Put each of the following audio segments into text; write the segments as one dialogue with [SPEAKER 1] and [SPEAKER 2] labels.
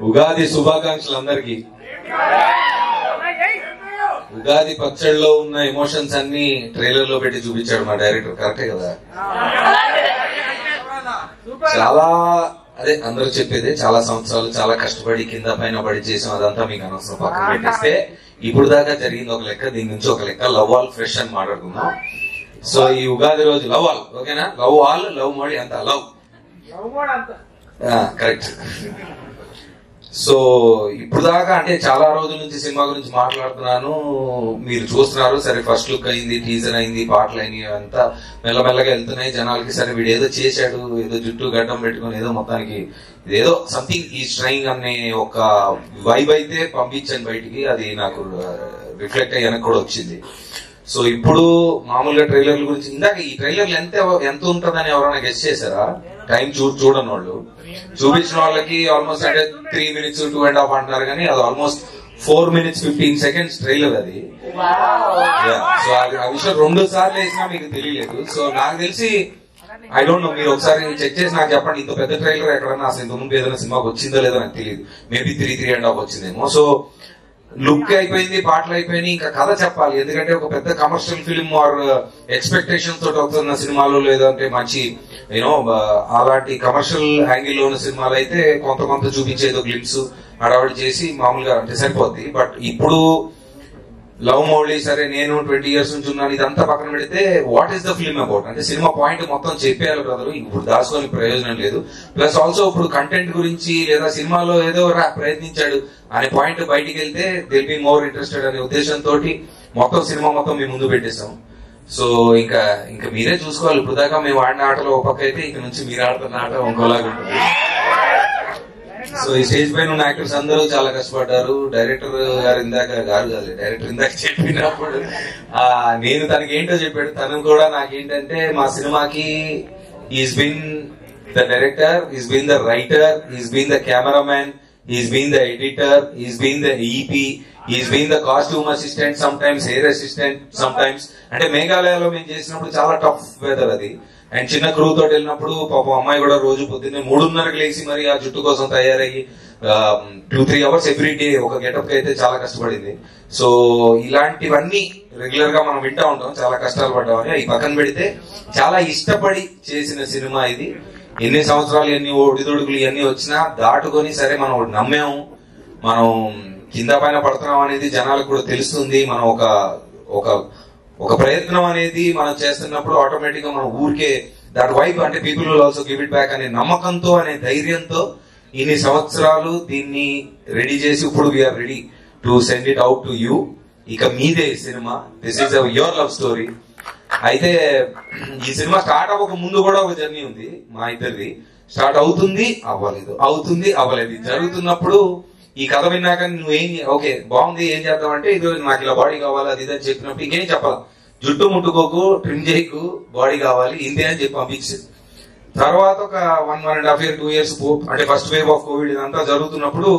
[SPEAKER 1] ఉగాది శుభాకాంక్షలు అందరికి ఉగాది పచ్చడిలో ఉన్న ఎమోషన్స్ అన్ని ట్రైలర్ లో పెట్టి చూపించాడు మా డైరెక్టర్ కరెక్టే కదా చాలా అదే అందరూ చెప్పేదే చాలా సంవత్సరాలు చాలా కష్టపడి కింద పైన పడి చేసాం అదంతా మీకు అనవసరం పక్కన పెట్టేస్తే ఇప్పుడు దాకా జరిగింది ఒక లెక్క దీని నుంచి ఒక లెక్క లవ్ ఆల్ ఫ్రెష్ అని మాట్లాడుకుందాం సో ఈ ఉగాది రోజు లవ్ ఆల్ ఓకేనా లవ్ ఆల్ లవ్ మోడీ అంత లవ్ కరెక్ట్ సో ఇప్పుడు దాకా అంటే చాలా రోజుల నుంచి సినిమా గురించి మాట్లాడుతున్నాను మీరు చూస్తున్నారు సరే ఫస్ట్ లుక్ అయింది టీజర్ అయింది పాటలు అయినాయి అంతా మెల్లమెల్లగా వెళ్తున్నాయి జనాలకి సరే వీడు ఏదో చేశాడు ఏదో జుట్టు గడ్డం పెట్టుకుని ఏదో మొత్తానికి ఇదేదో సంథింగ్ ఈ స్ట్రైంగ్ అనే ఒక వైబ్ అయితే పంపించాను బయటికి అది నాకు రిఫ్లెక్ట్ అయ్యానికి కూడా వచ్చింది సో ఇప్పుడు మామూలుగా ట్రైలర్ల గురించి ఇందాక ఈ ట్రైలర్లు ఎంత ఎంత ఉంటుందని ఎవరైనా గెస్ట్ చేశారా టైం చూ చూడని వాళ్ళు చూపించిన వాళ్ళకి ఆల్మోస్ట్ అంటే three minutes two and half అంటున్నారు కానీ అది almost four minutes fifteen seconds trailer అది సో అది ఆ విషయం రెండు సార్లు వేసినా మీకు తెలియలేదు సో నాకు తెలిసి ఐ డోంట్ నో మీరు ఒకసారి చెక్ చేసి నాకు చెప్పండి ఇంత పెద్ద ట్రైలర్ ఎక్కడన్నా అసలు ఇంత ముందు ఏదైనా సినిమాకి వచ్చిందో లేదో నాకు తెలియదు maybe three three and half వచ్చిందేమో సో లుక్ అయిపోయింది పాటలు అయిపోయినాయి ఇంకా కథ చెప్పాలి ఎందుకంటే ఒక పెద్ద కమర్షియల్ ఫిల్మ్ ఆర్ ఎక్స్పెక్టేషన్ తోటి వస్తున్న సినిమాలు లేదంటే మంచి యూనో అలాంటి కమర్షియల్ యాంగిల్ లో ఉన్న సినిమాలు అయితే కొంత కొంత చూపించేదో గ్లిమ్స్ హడావడి చేసి మామూలుగా అంటే సరిపోద్ది బట్ ఇప్పుడు లవ్ మౌళి సరే నేను ట్వంటీ ఇయర్స్ నుంచి ఉన్నాను ఇదంతా పక్కన పెడితే what is the film about అంటే సినిమా పాయింట్ మొత్తం చెప్పేయాలి బ్రదరు ఇప్పుడు దాచుకొని ప్రయోజనం లేదు ప్లస్ ఆల్సో ఇప్పుడు కంటెంట్ గురించి లేదా సినిమాలో ఏదో రా- ప్రయత్నించాడు అనే పాయింట్ బయటికి వెళ్తే దిల్ బి మోర్ ఇంట్రెస్టెడ్ అనే ఉద్దేశంతో మొత్తం సినిమా మొత్తం మేము ముందు పెట్టేసాం సో ఇంకా ఇంకా మీరే చూసుకోవాలి ఇప్పుడు దాకా మేము ఆడిన ఆటలో ఒక పక్క అయితే ఇక నుంచి మీరు ఆడుతున్న ఆట ఇంకోలాగా ఉంటుంది సో ఈ స్టేజ్ పైన ఉన్న యాక్టర్స్ అందరూ చాలా కష్టపడ్డారు డైరెక్టర్ గారు ఇందాక గారు కాదు డైరెక్టర్ ఇందాక చెప్పినప్పుడు ఆ నేను తనకి ఏంటో చెప్పాడు తను కూడా నాకేంటంటే మా సినిమాకి is been the director is been the writer is been the cameraman is been the editor is been the EP is been the costume assistant sometimes hair assistant sometimes అంటే మేఘాలయలో మేము చేసినప్పుడు చాలా tough weather అది and చిన్న crew తోటి వెళ్ళినప్పుడు పాపం అమ్మాయి కూడా రోజు పొద్దున్నే మూడున్నరకు లేచి మరి ఆ జుట్టు కోసం తయారయ్యి two three hours every day ఒక గెటప్ కి అయితే చాలా కష్టపడింది సో ఇలాంటివన్నీ రెగ్యులర్ గా మనం వింటా ఉంటాం చాలా కష్టాలు పడ్డామని అవి పక్కన పెడితే చాలా ఇష్టపడి చేసిన సినిమా ఇది ఎన్ని సంవత్సరాలు ఎన్ని ఒడిదొడుకులు ఇవన్నీ వచ్చినా దాటుకొని సరే మనం ఒకటి నమ్మాము మనం కింద పైన పడుతున్నాం అనేది జనాలకు కూడా తెలుస్తుంది మనం ఒక ఒక ఒక ప్రయత్నం అనేది మనం చేస్తున్నప్పుడు ఆటోమేటిక్ గా మనం ఊరికే దట్ వైబ్ అంటే people will also give it back అనే నమ్మకంతో అనే ధైర్యంతో ఇన్ని సంవత్సరాలు దీన్ని రెడీ చేసి ఇప్పుడు we're ready to send it out to you ఇక మీదే ఈ సినిమా this is your love story అయితే ఈ సినిమా స్టార్ట్ అవ్వక ముందు కూడా ఒక జర్నీ ఉంది మా ఇద్దరిది స్టార్ట్ అవుతుంది అవ్వలేదు అవుతుంది అవ్వలేదు ఇది జరుగుతున్నప్పుడు ఈ కథ విన్నాక నువ్వేం ఓకే బాగుంది ఏం చేద్దాం అంటే ఇది నాకు ఇలా బాడీ కావాలి అది ఇది అని చెప్పినప్పుడు ఇంకేం చెప్పాలి జుట్టు ముట్టుకోకు ట్రిమ్ చేయకు బాడీ కావాలి ఇంతే అని చెప్పి పంపించింది తర్వాత ఒక one one and half year two years అంటే ఫస్ట్ వేవ్ ఆఫ్ కోవిడ్ ఇదంతా జరుగుతున్నప్పుడు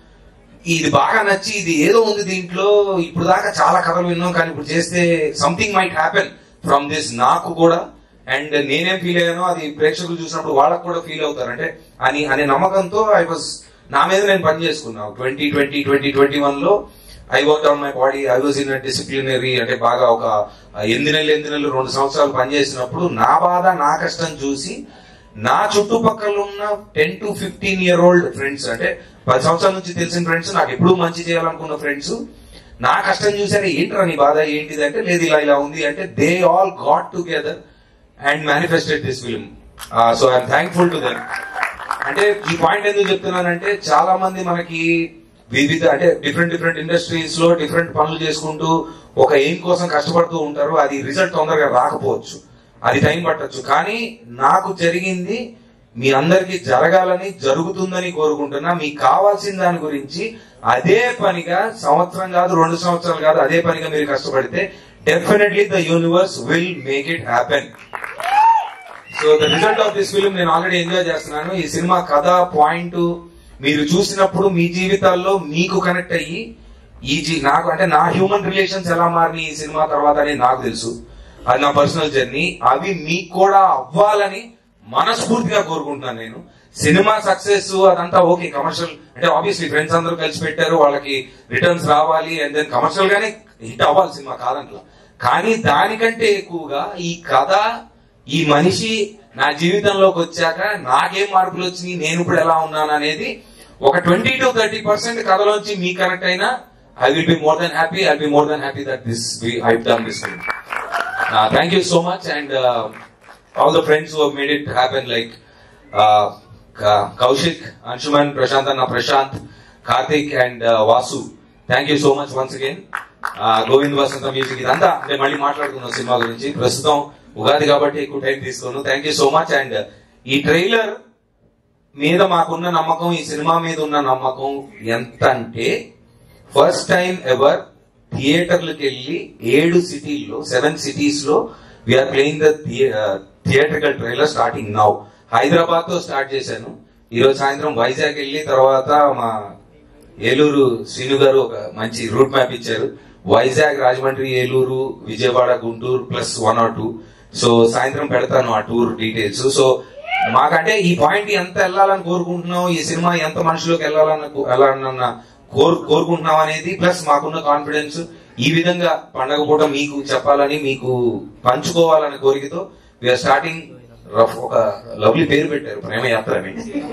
[SPEAKER 1] ఇది బాగా నచ్చి ఇది ఏదో ఉంది దీంట్లో ఇప్పుడు దాకా చాలా కథలు విన్నాం కానీ ఇప్పుడు చేస్తే something might happen from this నాకు కూడా అండ్ నేనేం ఫీల్ అయ్యానో అది ప్రేక్షకులు చూసినప్పుడు వాళ్ళకు కూడా ఫీల్ అవుతారు అంటే అని అనే నమ్మకంతో ఐ వాజ్ నా మీద నేను పని చేసుకున్నాను twenty twenty twenty twenty one లో I work on my body I was in disciplinary అంటే బాగా ఒక ఎనిమిది నెలలు ఎనిమిది నెలలు రెండు సంవత్సరాలు పనిచేసినప్పుడు నా బాధ నా కష్టం చూసి నా చుట్టుపక్కల ఉన్న ten to fifteen year old friends అంటే పది సంవత్సరాల నుంచి తెలిసిన ఫ్రెండ్స్ నాకు ఎప్పుడూ మంచి చేయాలనుకున్న ఫ్రెండ్స్ నా కష్టం చూసారే ఏంట్రా నీ బాధ ఏంటిది అంటే లేదు ఇలా ఇలా ఉంది అంటే they all got together and manifested this film so I'm thankful to them అంటే ఈ పాయింట్ ఎందుకు చెప్తున్నానంటే చాలా మంది మనకి వివిధ అంటే డిఫరెంట్ డిఫరెంట్ ఇండస్ట్రీస్ లో డిఫరెంట్ పనులు చేసుకుంటూ ఒక ఎయిమ్ కోసం కష్టపడుతూ ఉంటారు అది రిజల్ట్ తొందరగా రాకపోవచ్చు అది టైం పట్టొచ్చు కానీ నాకు జరిగింది మీ అందరికి జరగాలని జరుగుతుందని కోరుకుంటున్నా మీకు కావాల్సిన దాని గురించి అదే పనిగా సంవత్సరం కాదు రెండు సంవత్సరాలు కాదు అదే పనిగా మీరు కష్టపడితే definitely the universe will make it happen so the result of this film నేను ఆల్రెడీ ఎంజాయ్ చేస్తున్నాను ఈ సినిమా కథ పాయింట్ మీరు చూసినప్పుడు మీ జీవితాల్లో మీకు కనెక్ట్ అయ్యి ఈ జీ నాకు అంటే నా హ్యూమన్ రిలేషన్స్ ఎలా మారినాయి ఈ సినిమా తర్వాత అనేది నాకు తెలుసు అది నా పర్సనల్ జర్నీ అవి మీకు కూడా అవ్వాలని మనస్ఫూర్తిగా కోరుకుంటున్నాను నేను సినిమా సక్సెస్ అదంతా ఓకే కమర్షియల్ అంటే ఆబ్వియస్లీ ఫ్రెండ్స్ అందరూ కలిసి పెట్టారు వాళ్ళకి రిటర్న్స్ రావాలి అండ్ దెన్ కమర్షియల్ గానే హిట్ అవ్వాలి సినిమా కాదంట్లా కానీ దానికంటే ఎక్కువగా ఈ కథ ఈ మనిషి నా జీవితంలోకి వచ్చాక నాకేం మార్పులు వచ్చినాయి నేను ఇప్పుడు ఎలా ఉన్నాను అనేది ఒక ట్వంటీ టు థర్టీ పర్సెంట్ కథలోంచి మీ కనెక్ట్ అయినా I will be more than happy I be more than happy that this I done this thank you so much and all the friends who made it happen like Kaushik Anshuman Prashanth అన్న Prashanth Karthik and Vasu thank you so much once again Govind Vasantha music ఇదంతా నేను మళ్ళీ మాట్లాడుకున్నాం cinema గురించి ప్రస్తుతం ఉగాది కాబట్టి ఎక్కువ time తీసుకోను thank you so much and ఈ ట్రైలర్ మీద మాకున్న నమ్మకం ఈ సినిమా మీద ఉన్న నమ్మకం ఎంత అంటే ఫస్ట్ టైం ఎవర్ థియేటర్లకు వెళ్ళి ఏడు సిటీల్లో సెవెన్ సిటీస్ లో we're playing the theatrical trailer starting now Hyderabad తో స్టార్ట్ చేశాను ఈ రోజు సాయంత్రం వైజాగ్ వెళ్ళి తర్వాత మా ఏలూరు శ్రీను గారు ఒక మంచి రూట్ మ్యాప్ ఇచ్చారు Vizag Rajahmundry Eluru Vijayawada Guntur plus one or two so సాయంత్రం పెడతాను ఆ టూర్ డీటెయిల్స్ సో మాకంటే ఈ పాయింట్ ఎంత వెళ్ళాలని కోరుకుంటున్నాం ఈ సినిమా ఎంత మనుషులోకి వెళ్ళాలన్న వెళ్ళాలన్న కోరు కోరుకుంటున్నాం అనేది ప్లస్ మాకున్న కాన్ఫిడెన్స్ ఈ విధంగా పండగ పూట మీకు చెప్పాలని మీకు పంచుకోవాలనే కోరికతో వీఆర్ స్టార్టింగ్ రఫ్ ఒక లవ్లీ పేరు పెట్టారు ప్రేమయాత్ర అని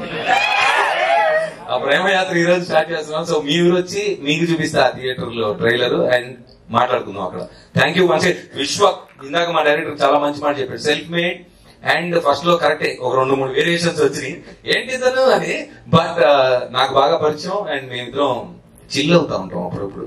[SPEAKER 1] ఆ ప్రేమయాత్ర ఈ రోజు స్టార్ట్ చేస్తున్నాం సో మీ ఊరు వచ్చి మీకు చూపిస్తా థియేటర్ లో ట్రైలర్ అండ్ మాట్లాడుకుందాం అక్కడ థ్యాంక్ యూ మంచి విశ్వ ఇందాక మా డైరెక్టర్ చాలా మంచి మాట చెప్పాడు సెల్ఫ్ మేడ్ అండ్ ఫస్ట్ లో కరెక్టే ఒక రెండు మూడు వేరియేషన్స్ వచ్చినాయి ఏంటి తను అని బట్ నాకు బాగా పరిచయం అండ్ మేమిద్దరం చిల్ అవుతా ఉంటాం అప్పుడప్పుడు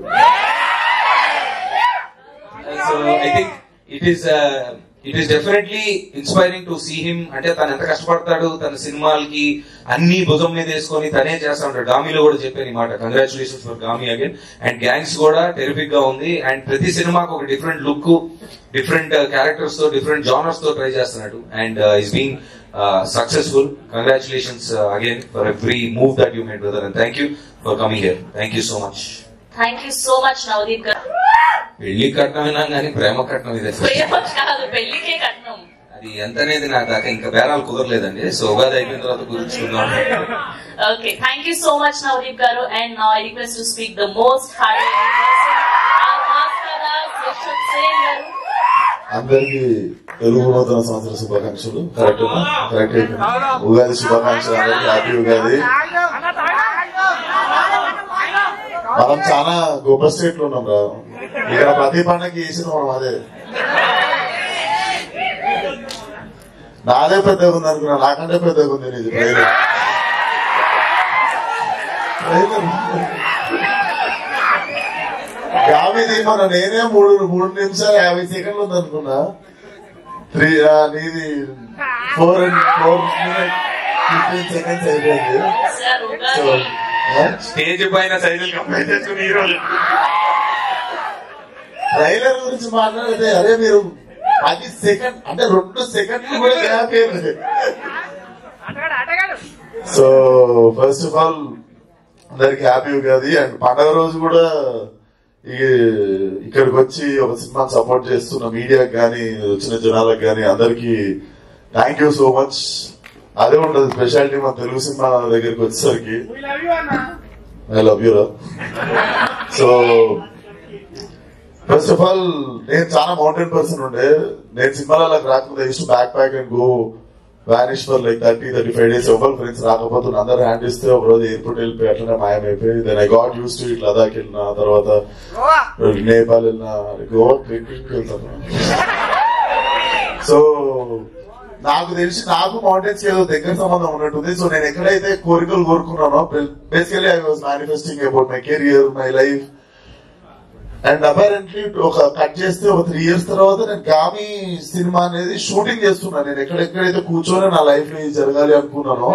[SPEAKER 1] so I think it is it is definitely inspiring to see him అంటే తను ఎంత కష్టపడతాడు తన సినిమాలకి అన్ని భుజం మీద వేసుకొని తనే చేస్తా ఉంటాడు గామిలో కూడా చెప్పాను ఈ మాట congratulations for Gaami again and gangs కూడా టెరిఫిక్ గా ఉంది అండ్ ప్రతి సినిమాకి ఒక డిఫరెంట్ లుక్ డిఫరెంట్ క్యారెక్టర్స్ తో డిఫరెంట్ జానర్స్ తో ట్రై చేస్తున్నాడు and is being successful congratulations again for every move that you made brother and thank you for coming here thank you so much
[SPEAKER 2] thank you so much Navdeep garu
[SPEAKER 1] పెళ్లి కట్నమైనా కానీ ప్రేమ కట్నం ఇదే
[SPEAKER 2] ప్రేమ కాదు పెళ్లికే కట్నం
[SPEAKER 1] అది ఎంత అనేది నాకు దాకా ఇంకా బేరాలు కుదరలేదండి సో ఉగాది అయిపోయిన తర్వాత కుదుర్చుకుందాం
[SPEAKER 2] okay thank you so much Navdeep garu and నా I request to speak the most hard Sen garu
[SPEAKER 3] అందరికి తెలుగు నూతన సంవత్సర శుభాకాంక్షలు కరెక్ట్ కరెక్ట్ ఉగాది శుభాకాంక్షలు అందరికి హ్యాపీ ఉగాది మనం చాలా గొప్ప స్టేట్ లో ఉన్నాం రా ఇక్కడ ప్రతి పండగకి చేసిన మనం అదే నాదే పెద్దగా ఉంది అనుకున్నా నాకంటే పెద్దగా ఉంది నీది ట్రైలర్ ట్రైలర్ యాభైది మన నేనే మూడు మూడు నిమిషాలు యాభై సెకండ్లు ఉంది అనుకున్నా త్రీ నీది four and four minute fifteen seconds అయిపోయింది
[SPEAKER 2] సార్
[SPEAKER 3] సో
[SPEAKER 2] ఉగాది
[SPEAKER 1] స్టేజ్ పైన సైజులు కంపేర్ చేసుకుని ఈ రోజు
[SPEAKER 3] ట్రైలర్ గురించి మాట్లాడితే అరే మీరు పది సెకండ్ అంటే రెండు సెకండ్లు కూడా గ్యాప్ అయింది సో ఫస్ట్ ఆఫ్ ఆల్ అందరికి హ్యాపీ ఉగాది అండ్ పండగ రోజు కూడా ఈ ఇక్కడికి వచ్చి ఒక సినిమాని సపోర్ట్ చేస్తున్న మీడియాకి కానీ వచ్చిన జనాలకు కానీ అందరికి థ్యాంక్ యూ సో మచ్ అదే ఉండదు స్పెషాలిటీ మన తెలుగు సినిమా దగ్గరికి వచ్చేసరికి ఐ లవ్ యూ రా సో ఫస్ట్ ఆఫ్ ఆల్ నేను చాలా మౌంటైన్ పర్సన్ ఉండే నేను సినిమాలకు రాకుండా ఇష్టం back pack and go vanish for like thirty thirty five days ఎవరు ఫ్రెండ్స్ రాకపోతే అందరు హ్యాండ్ ఇస్తే ఒక రోజు ఎయిర్పోర్ట్ వెళ్ళిపోయి అట్లనే మాయమైపోయి then I got use to it Ladakh వెళ్ళిన తర్వాత నేపాల్ వెళ్ళిన గోవా ట్రెక్కింగ్ వెళ్తాను సో నాకు తెలిసి నాకు మౌంటైన్స్ ఏదో దగ్గర సంబంధం ఉన్నట్టుంది సో నేను ఎక్కడైతే కోరికలు కోరుకున్నానో basically I was manifesting about my career my life and apparently ఒక కట్ చేస్తే ఒక త్రీ ఇయర్స్ తర్వాత నేను గామి సినిమా అనేది షూటింగ్ చేస్తున్నా నేను ఎక్కడెక్కడైతే కూర్చొని నా లైఫ్ లో ఇది జరగాలి అనుకున్నానో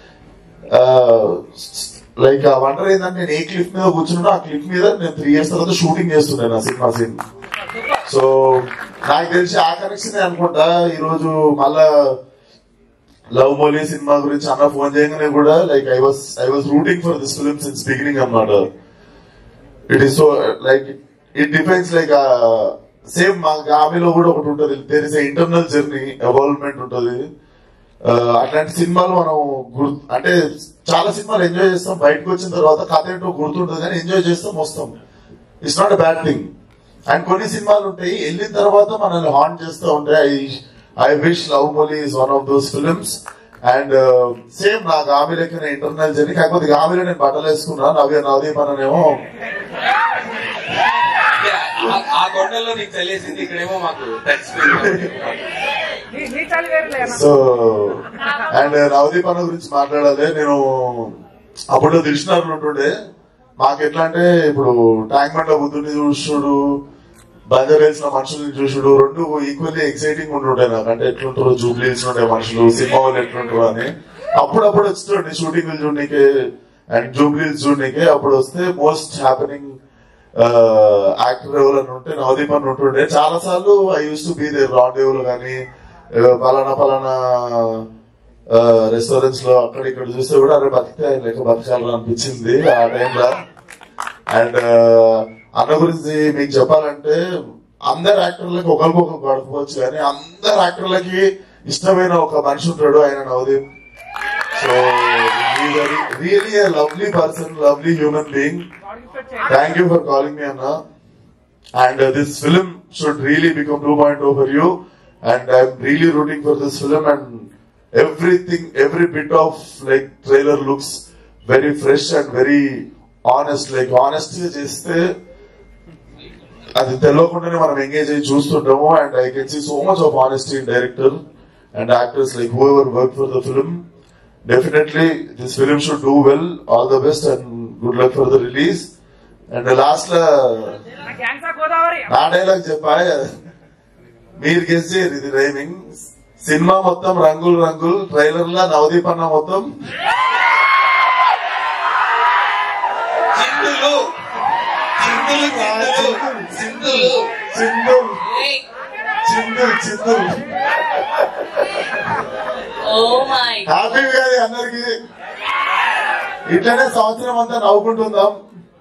[SPEAKER 3] లైక్ ఆ వండర్ ఏంటంటే నేను ఏ క్లిప్ మీద కూర్చున్నానో ఆ క్లిప్ మీద నేను త్రీ ఇయర్స్ తర్వాత షూటింగ్ చేస్తున్నాను ఆ సినిమా సీన్ సో నాకు తెలిసి ఆ కనెక్షన్ అనుకుంటా ఈ రోజు మళ్ళా లవ్ మోలీ సినిమా గురించి అన్న ఫోన్ చేయగానే కూడా like I was I was rooting for this film since beginning అన్నమాట it is so like it depends like same మా ఆమెలో కూడా ఒకటి ఉంటుంది there is internal journey evolvement ఉంటుంది ఆ, అట్లాంటి సినిమాలు మనం గుర్తు అంటే చాలా సినిమాలు ఎంజాయ్ చేస్తాం బయటకు వచ్చిన తర్వాత కథ ఏంటో గుర్తుంటుంది కానీ ఎంజాయ్ చేస్తాం వస్తాం it's not bad thing and కొన్ని సినిమాలు ఉంటాయి వెళ్ళిన తర్వాత మనల్ని హాంట్ చేస్తూ ఉంటాయి I wish love Mouli is one of those films and same నా గామి లెక్కన ఇంటర్నల్ జర్నీ కాకపోతే గామిలో నేను బట్టలు వేసుకున్నాను నవ్య నవదీప్ అననేమో
[SPEAKER 1] ఆ- ఆ కొండల్లో నీకు తెలిసింది ఇక్కడేమో మాకు touch screen
[SPEAKER 3] so and Navdeep అన్న గురించి మాట్లాడాలి నేను అప్పుడు దిల్షనర్లు ఉంటుండే మాకు ఎట్లా అంటే ఇప్పుడు ట్యాంక్ బండ్ బుద్ధుని చూసుడు బంజర్ వేసిన మనుషుల్ని చూసుడు రెండు ఈక్వల్లీ ఎక్సైటింగ్ ఉంటుండే నాకు అంటే ఎట్లుంటారు జూబ్లీస్ ఉండే మనుషులు సినిమా వాళ్ళు ఎట్లుంటారు అని అప్పుడప్పుడు వచ్చిండే షూటింగ్ చూడనీకే అండ్ జూబ్లీస్ చూడనీకే అప్పుడు వస్తే మోస్ట్ హ్యాపెనింగ్ యాక్టర్ ఎవరైనా ఉంటే నవదీప్ అని ఉంటుండే చాలా సార్లు I use to be there రాండేవులు కానీ పలానా పలానా రెస్టారెంట్స్ లో అక్కడ ఇక్కడ చూస్తే కూడా అరే బతికితే ఆయన లెక్క బతకాలని అనిపించింది ఆ టైంలో అండ్ అన్న గురించి మీకు చెప్పాలంటే అందరు యాక్టర్లకి ఒకరికొకరు పడకపోవచ్చు కానీ అందరు యాక్టర్లకి ఇష్టమైన ఒక మనిషి ఉంటాడు ఆయన Navdeep so really lovely person lovely human being thank you for calling me అన్న and uh, this film should really become 2.0 for you and i'm really rooting for this film and everything every bit of like trailer looks very fresh and very honest like honest గా చేస్తే అది తెలియకుండానే మనం engage అయ్యి చూస్తుంటాము and I can see so much of honesty in director and actors like whoever work for the film definitely this film should do well all the best and good luck for the release and last లో
[SPEAKER 4] గోదావరి
[SPEAKER 3] నా dialogue చెప్పా మీరు guess చేయరు ఇది rhyming cinema మొత్తం రంగులు రంగులు trailer లా నవదీప్ అన్న మొత్తం
[SPEAKER 1] చిందులు చిందులు చిందులు చిందులు
[SPEAKER 3] చిందుల్
[SPEAKER 2] ఏయ్,
[SPEAKER 3] చిందుల్ చిందుల్
[SPEAKER 2] ఓ మై
[SPEAKER 3] హ్యాపీ కాదు అందరికి ఇట్లనే సంవత్సరం అంతా నవ్వుకుంటుందాం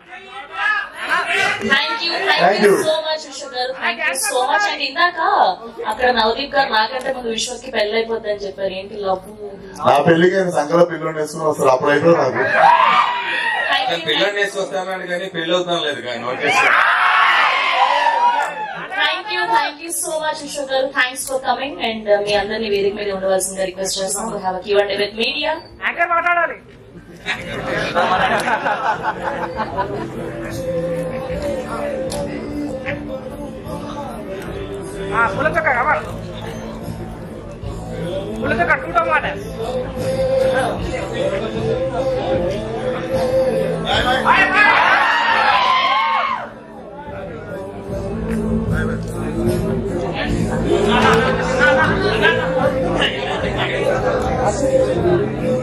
[SPEAKER 2] thank you
[SPEAKER 3] Thank
[SPEAKER 2] thank you
[SPEAKER 3] you.
[SPEAKER 2] So much Vishwa garu thank you so much and ఇందాక అక్కడ నవదీప్ గారు నాకంటే ముందు విశ్వకి పెళ్లి అయిపోద్దని చెప్పారు ఏంటి లవ్
[SPEAKER 3] నా పెళ్లికి ఆయన సంకల పిల్లలు వేసుకుని వస్తారు అప్పుడైతే నాకు
[SPEAKER 1] నేను పిల్లని వేసుకొస్తాను కానీ పెళ్లి అవుతాం లేదు కానీ notice
[SPEAKER 2] thank you thank you so much Vishwa garu thanks for coming and మీ అందరినీ వేదిక మీద ఉండవలసిందిగా రిక్వెస్ట్ చేస్తాం have Q and with media
[SPEAKER 4] anchor మాట్లాడాలి పులచొక్క కమర్ పులచొక్క టూ టమాటాస్
[SPEAKER 3] Bye bye.